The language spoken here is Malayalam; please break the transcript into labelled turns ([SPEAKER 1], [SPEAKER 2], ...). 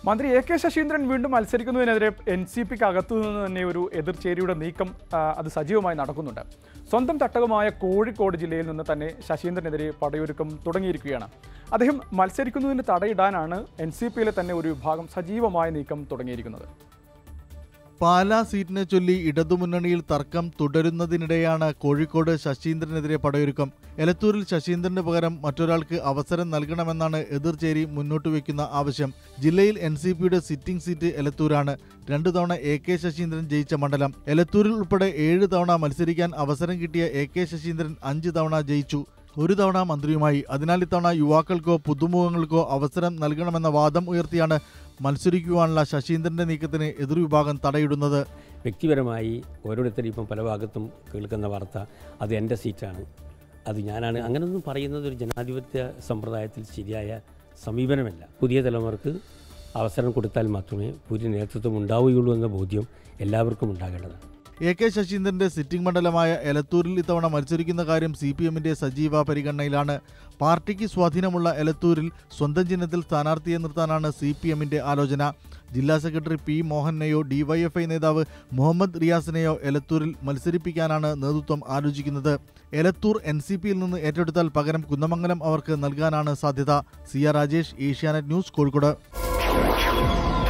[SPEAKER 1] മന്ത്രി എ കെ ശശീന്ദ്രൻ വീണ്ടും മത്സരിക്കുന്നതിനെതിരെ എൻ സി പിക്ക് അകത്തു നിന്ന് തന്നെ ഒരു എതിർചേരിയുടെ നീക്കം ആ, അത് സജീവമായി നടക്കുന്നുണ്ട് സ്വന്തം തട്ടകമായ കോഴിക്കോട് ജില്ലയിൽ നിന്ന് തന്നെ ശശീന്ദ്രനെതിരെ പടയൊരുക്കം തുടങ്ങിയിരിക്കുകയാണ് അദ്ദേഹം മത്സരിക്കുന്നതിന് തടയിടാനാണ് എൻ സി പിയിലെ തന്നെ ഒരു വിഭാഗം സജീവമായ നീക്കം തുടങ്ങിയിരിക്കുന്നത്
[SPEAKER 2] പാലാ സീറ്റിനെ ചൊല്ലി ഇടതുമുന്നണിയിൽ തർക്കം തുടരുന്നതിനിടെയാണ് കോഴിക്കോട് ശശീന്ദ്രനെതിരെ പടയൊരുക്കം എലത്തൂരിൽ ശശീന്ദ്രന് പകരം മറ്റൊരാൾക്ക് അവസരം നൽകണമെന്നാണ് എതിർചേരി മുന്നോട്ട് വയ്ക്കുന്ന ആവശ്യം ജില്ലയിൽ എൻ സി പിയുടെ സിറ്റിംഗ് സീറ്റ് എലത്തൂരാണ് രണ്ടു തവണ എ കെ ശശീന്ദ്രൻ ജയിച്ച മണ്ഡലം എലത്തൂരിൽ ഉൾപ്പെടെ ഏഴ് തവണ മത്സരിക്കാൻ അവസരം കിട്ടിയ എ കെ ശശീന്ദ്രൻ അഞ്ച് തവണ ജയിച്ചു ഒരു തവണ മന്ത്രിയുമായി അതിനാൽ ഇത്തവണ യുവാക്കൾക്കോ പുതുമുഖങ്ങൾക്കോ അവസരം നൽകണമെന്ന വാദം ഉയർത്തിയാണ് മത്സരിക്കുവാനുള്ള ശശീന്ദ്രന്റെ നീക്കത്തിന് എതിർവിഭാഗം തടയിടുന്നത്
[SPEAKER 3] വ്യക്തിപരമായി ഓരോരുത്തരും ഇപ്പം പല ഭാഗത്തും കേൾക്കുന്ന വാർത്ത അത് എൻ്റെ സീറ്റാണ് അത് ഞാനാണ് അങ്ങനെയൊന്നും പറയുന്നത് ഒരു ജനാധിപത്യ സമ്പ്രദായത്തിൽ ശരിയായ സമീപനമല്ല പുതിയ തലമുറക്ക് അവസരം കൊടുത്താൽ മാത്രമേ പുതിയ നേതൃത്വം ഉണ്ടാവുകയുള്ളൂ എന്ന ബോധ്യം എല്ലാവർക്കും ഉണ്ടാകേണ്ടതാണ്
[SPEAKER 2] എ കെ ശശീന്ദ്രന്റെ സിറ്റിംഗ് മണ്ഡലമായ എലത്തൂരിൽ ഇത്തവണ മത്സരിക്കുന്ന കാര്യം സി പി എമ്മിന്റെ സജീവ പരിഗണനയിലാണ് പാർട്ടിക്ക് സ്വാധീനമുള്ള എലത്തൂരിൽ സ്വന്തം ചിഹ്നത്തിൽ സ്ഥാനാർത്ഥിയെ നിർത്താനാണ് സി പി എമ്മിന്റെ ആലോചന ജില്ലാ സെക്രട്ടറി പി മോഹനെയോ ഡിവൈഎഫ്ഐ നേതാവ് മുഹമ്മദ് റിയാസിനെയോ എലത്തൂരിൽ മത്സരിപ്പിക്കാനാണ് നേതൃത്വം ആലോചിക്കുന്നത് എലത്തൂർ എൻ സി പിയിൽ നിന്ന് ഏറ്റെടുത്താൽ പകരം കുന്നമംഗലം അവർക്ക് നൽകാനാണ് സാധ്യത C R Rajesh Asianet news Kozhikode